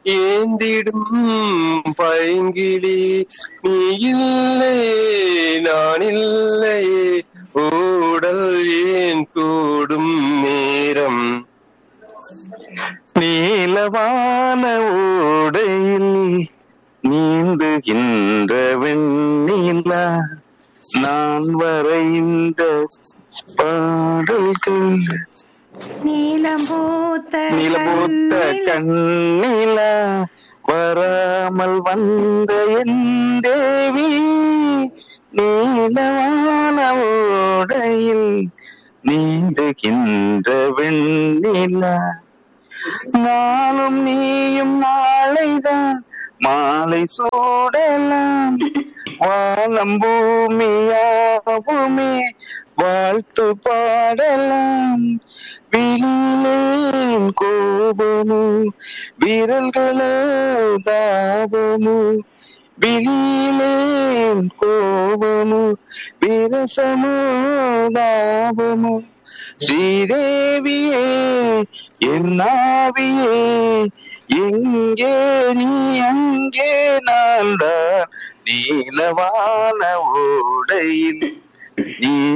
ஏந்திடும் பைங்கிளி நீ இல்லை நான் இல்லை ஊடல் ஏன் கூடும் நேரம் நீலவான ஓடையில் நீந்துகின்ற வெண்ணிலா நான் வரைந்த பாடல்கள் நீலம் பூத்த நிலபூத்த கண்ணிலா வராமல் வந்த என் தேவி நீலவான ஓடையில் நீந்துகின்ற வெண்ணிலா நானும் நீயும் நாளைதான் மாலை சூடலாம் வானம் பூமியாவுமே வாழ்த்து பாடலாம் விழிலேன் கோபமோ விரல்களோ தாபமோ விழிலேன் கோபமோ விரசமோ தாபமோ ஸ்ரீதேவியே என்னாவியே எங்கே நீ அங்கே நான் தான் நீலவான ஓடையில் நீ